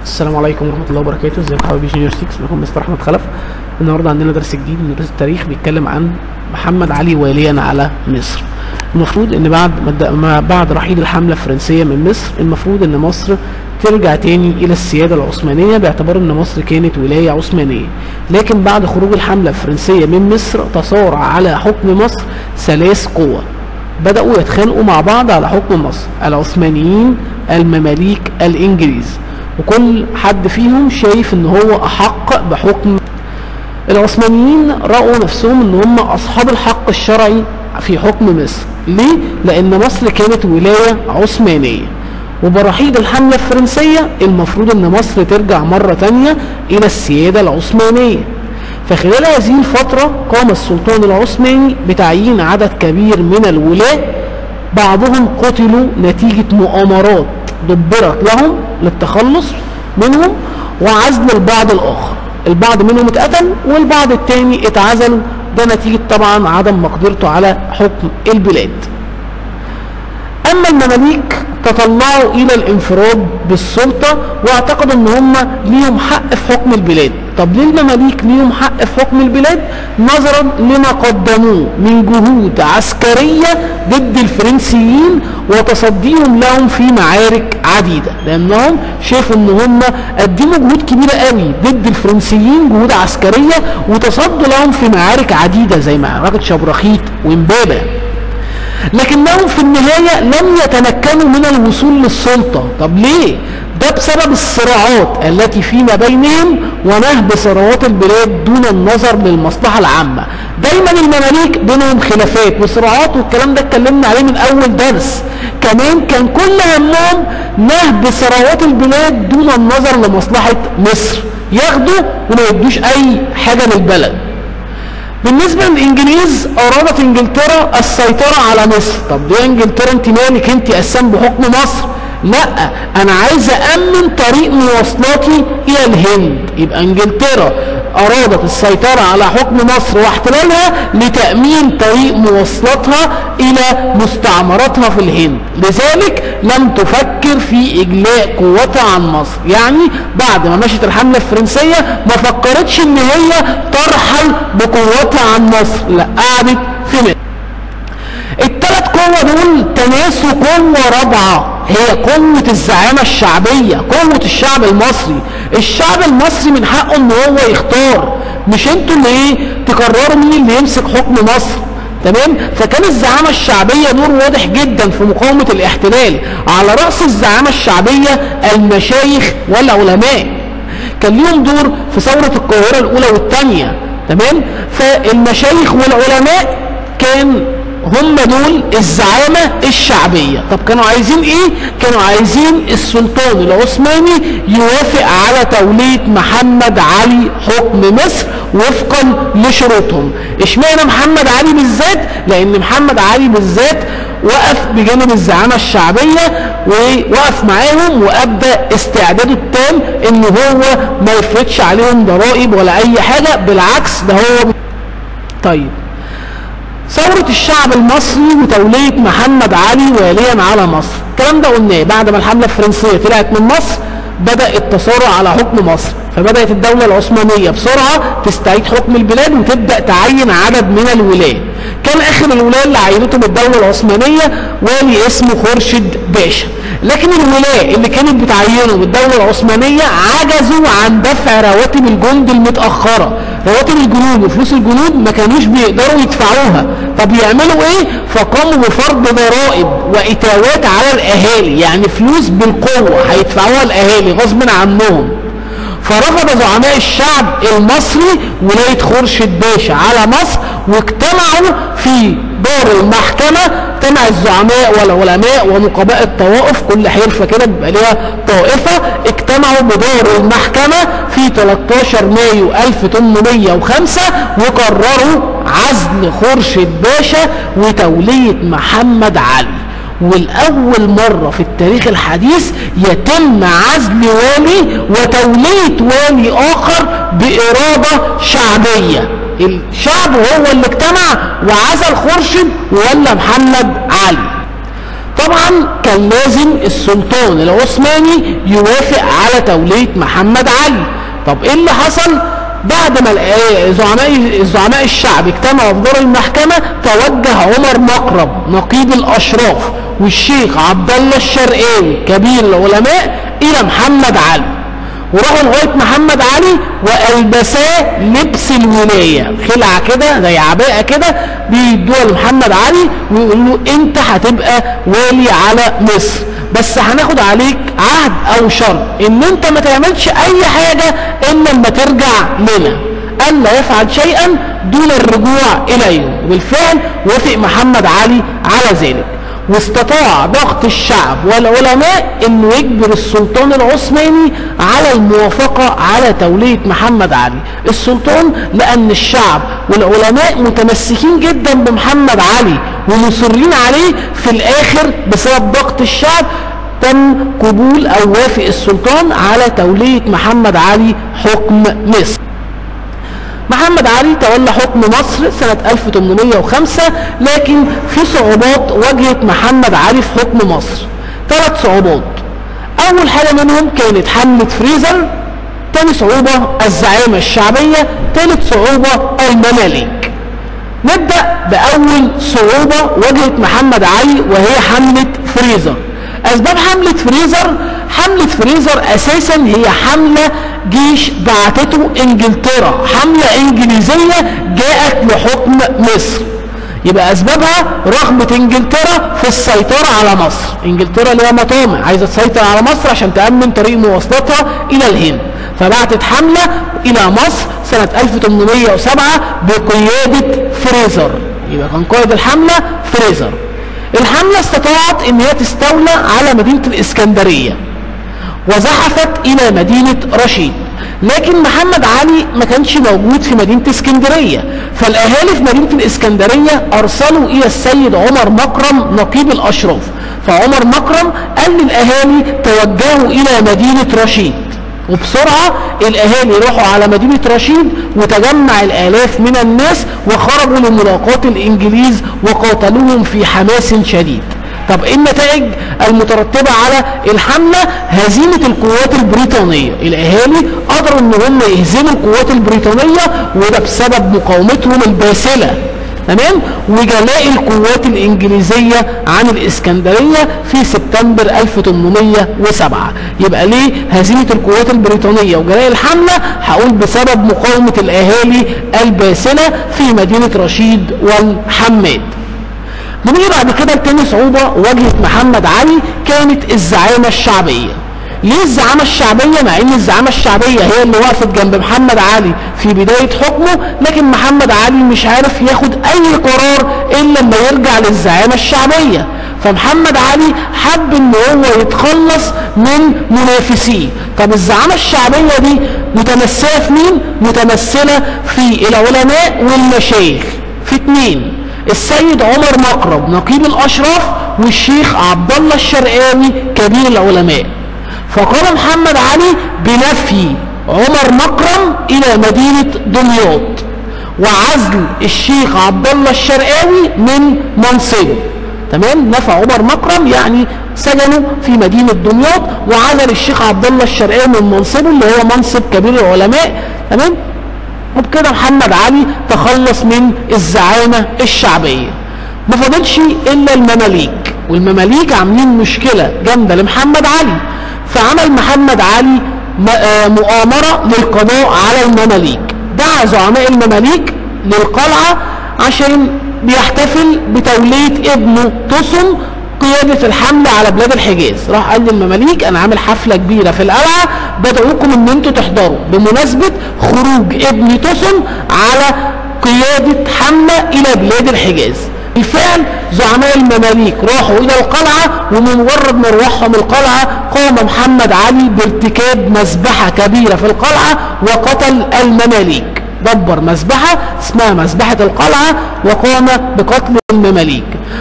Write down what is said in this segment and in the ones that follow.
السلام عليكم ورحمه الله وبركاته ازيكم حبايبي جونيور 6 معاكم مستر احمد خلف النهارده عندنا درس جديد من دروس التاريخ بيتكلم عن محمد علي واليا على مصر المفروض ان بعد مد- ما بعد رحيل الحمله الفرنسيه من مصر المفروض ان مصر ترجع تاني الى السياده العثمانيه باعتبار ان مصر كانت ولايه عثمانيه لكن بعد خروج الحمله الفرنسيه من مصر تصارع على حكم مصر ثلاث قوى بدأوا يتخانقوا مع بعض على حكم مصر العثمانيين المماليك الإنجليز وكل حد فيهم شايف ان هو أحق بحكم العثمانيين رأوا نفسهم ان هم أصحاب الحق الشرعي في حكم مصر ليه؟ لأن مصر كانت ولاية عثمانية وبرحيل الحملة الفرنسية المفروض ان مصر ترجع مرة تانية إلى السيادة العثمانية فخلال هذه الفترة قام السلطان العثماني بتعيين عدد كبير من الولاة بعضهم قتلوا نتيجة مؤامرات دبرت لهم للتخلص منهم وعزل البعض الآخر البعض منهم اتقتل والبعض التاني اتعزل ده نتيجة طبعا عدم مقدرته على حكم البلاد اما المماليك تطلعوا الى الانفراد بالسلطة واعتقدوا ان هم ليهم حق في حكم البلاد طب ليه المماليك ليهم حق في حكم البلاد نظرا لما قدموه من جهود عسكرية ضد الفرنسيين وتصديهم لهم في معارك عديدة لانهم شافوا ان هم قدموا جهود كبيرة قوي ضد الفرنسيين جهود عسكرية وتصدوا لهم في معارك عديدة زي معركة شبرخيت وامبابة لكنهم في النهاية لم يتمكنوا من الوصول للسلطة طب ليه؟ ده بسبب الصراعات التي فيما بينهم ونهب ثروات البلاد دون النظر للمصلحة العامة دايما المماليك بينهم خلافات وصراعات والكلام ده اتكلمنا عليه من اول درس كمان كان كل همهم نهب ثروات البلاد دون النظر لمصلحة مصر ياخدوا وما يدوش اي حاجة للبلد بالنسبة للإنجليز أرادت إنجلترا السيطرة على مصر طب دي إنجلترا أنت مالك أنت أسام بحكم مصر لا أنا عايز أأمن طريق مواصلاتي إلى الهند يبقى إنجلترا أرادت السيطرة على حكم مصر واحتلالها لتأمين طريق مواصلاتها إلى مستعمراتها في الهند لذلك لم تفكر في إجلاء قوتها عن مصر يعني بعد ما مشت الحملة الفرنسية ما فكرتش إن هي ترحل بقوتها عن مصر لا قعدت في مصر الثلاث قوة دول تناسوا قوة رابعة هي قوة الزعامة الشعبية قوة الشعب المصري الشعب المصري من حقه ان هو يختار مش انتوا اللي ايه تقرروا مين اللي يمسك حكم مصر تمام فكان الزعامة الشعبية دور واضح جدا في مقاومة الاحتلال على رأس الزعامة الشعبية المشايخ والعلماء كان ليهم دور في ثورة القاهرة الأولى والثانية تمام فالمشايخ والعلماء كان هم دول الزعامة الشعبية طب كانوا عايزين ايه كانوا عايزين السلطان العثماني يوافق على تولية محمد علي حكم مصر وفقا لشروطهم اشمعنى محمد علي بالذات لان محمد علي بالذات وقف بجانب الزعامة الشعبية ووقف معاهم وابدأ استعداده التام ان هو ما يفرضش عليهم ضرائب ولا اي حاجة بالعكس ده هو طيب ثورة الشعب المصري وتولية محمد علي واليا على مصر الكلام ده قلناه بعد ما الحملة الفرنسية طلعت من مصر بدأ التسارع على حكم مصر فبدأت الدولة العثمانية بسرعة تستعيد حكم البلاد وتبدأ تعين عدد من الولاة كان آخر الولاة اللي عينتهم الدولة العثمانية والي اسمه خورشيد باشا لكن الولاة اللي كانت بتعينهم الدولة العثمانية عجزوا عن دفع رواتب الجند المتأخرة رواتب الجنود وفلوس الجنود ما كانوش بيقدروا يدفعوها طب يعملوا ايه فقاموا بفرض ضرائب واتاوات على الاهالي يعني فلوس بالقوة هيدفعوها الاهالي غصب عنهم فرفض زعماء الشعب المصري ولاية خورشيد باشا على مصر واجتمعوا في دار المحكمة اجتمع الزعماء والعلماء ونقباء الطوائف كل حرفة كده بيبقى ليها طائفة اجتمعوا بدار المحكمة في 13 مايو 1805 وقرروا عزل خورشيد باشا وتولية محمد علي والأول مرة في التاريخ الحديث يتم عزل والي وتولية والي آخر بإرادة شعبية الشعب هو اللي اجتمع وعزل خورشيد وولى محمد علي طبعا كان لازم السلطان العثماني يوافق على تولية محمد علي طب ايه اللي حصل بعد ما زعماء زعماء الشعب اجتمعوا في دار المحكمة توجه عمر مقرب نقيب الاشراف والشيخ عبد الله الشرقاوي كبير العلماء الى محمد علي وراحوا لغايه محمد علي والبساه لبس الولايه خلعه كده زي عباءه كده بيدوها لمحمد علي ويقولوا له انت هتبقى والي على مصر بس هناخد عليك عهد او شرط ان انت ما تعملش اي حاجه الا لما ترجع لنا قال لا يفعل شيئا دون الرجوع اليه وبالفعل وافق محمد علي على ذلك واستطاع ضغط الشعب والعلماء انه يجبر السلطان العثماني على الموافقة على تولية محمد علي السلطان لان الشعب والعلماء متمسكين جدا بمحمد علي ومصرين عليه في الاخر بسبب ضغط الشعب تم قبول او وافق السلطان على تولية محمد علي حكم مصر محمد علي تولى حكم مصر سنة 1805 لكن في صعوبات واجهت محمد علي في حكم مصر ثلاث صعوبات أول حاجة منهم كانت حملة فريزر تاني صعوبة الزعامة الشعبية ثالث صعوبة المماليك نبدأ بأول صعوبة واجهت محمد علي وهي حملة فريزر أسباب حملة فريزر حملة فريزر أساسا هي حملة جيش بعتته انجلترا حملة انجليزية جاءت لحكم مصر يبقى اسبابها رغبة انجلترا في السيطرة على مصر انجلترا ليها مطامع عايزة تسيطر على مصر عشان تأمن طريق مواصلاتها الى الهند فبعتت حملة الى مصر سنة 1807 بقيادة فريزر يبقى كان قائد الحملة فريزر الحملة استطاعت ان هي تستولى على مدينة الاسكندرية وزحفت الى مدينة رشيد لكن محمد علي ما كانش موجود في مدينة اسكندرية فالاهالي في مدينة الاسكندرية ارسلوا الى السيد عمر مكرم نقيب الاشراف فعمر مكرم قال للاهالي توجهوا الى مدينة رشيد وبسرعة الاهالي راحوا على مدينة رشيد وتجمع الالاف من الناس وخرجوا لملاقاة الانجليز وقاتلوهم في حماس شديد طب ايه النتائج المترتبة على الحملة هزيمة القوات البريطانية الاهالي قدروا ان هم يهزموا القوات البريطانية وده بسبب مقاومتهم الباسلة تمام وجلاء القوات الانجليزية عن الاسكندرية في سبتمبر 1807 يبقى ليه هزيمة القوات البريطانية وجلاء الحملة هقول بسبب مقاومة الاهالي الباسلة في مدينة رشيد والحماد نيجي بعد كده لتاني صعوبة واجهت محمد علي كانت الزعامة الشعبية ليه الزعامة الشعبية مع ان الزعامة الشعبية هي اللي وقفت جنب محمد علي في بداية حكمه لكن محمد علي مش عارف ياخد اي قرار الا لما يرجع للزعامة الشعبية فمحمد علي حب ان هو يتخلص من منافسيه طب الزعامة الشعبية دي متمثلة في مين متمثلة في العلماء والمشايخ في اتنين السيد عمر مقرب نقيب الاشراف والشيخ عبد الله الشرقاوي كبير العلماء فقام محمد علي بنفي عمر مكرم الى مدينة دمياط وعزل الشيخ عبد الله الشرقاوي من منصبه تمام نفى عمر مكرم يعني سجنه في مدينة دمياط وعزل الشيخ عبد الله الشرقاوي من منصبه اللي هو منصب كبير العلماء تمام وبكده محمد علي تخلص من الزعامة الشعبية ما فضلش إلا المماليك والمماليك عاملين مشكلة جامدة لمحمد علي فعمل محمد علي مؤامرة للقضاء على المماليك دعا زعماء المماليك للقلعة عشان بيحتفل بتولية ابنه تصم قيادة الحملة على بلاد الحجاز راح قال للمماليك انا عامل حفلة كبيرة في القلعة بدعوكم ان انتوا تحضروا بمناسبة خروج ابن تصم على قيادة حملة الى بلاد الحجاز بالفعل زعماء المماليك راحوا الى القلعة ومجرد ما روحهم القلعة قام محمد علي بارتكاب مذبحة كبيرة في القلعة وقتل المماليك دبر مذبحة اسمها مذبحة القلعة وقام بقتل المماليك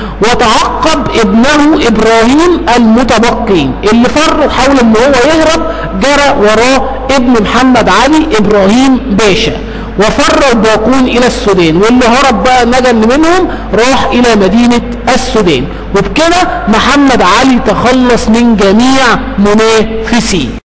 وتعقب ابنه ابراهيم المتبقي اللي فر وحاول ان هو يهرب جرى وراه ابن محمد علي ابراهيم باشا وفر الباقون الى السودان واللي هرب بقى نجا منهم راح الى مدينة السودان وبكده محمد علي تخلص من جميع منافسيه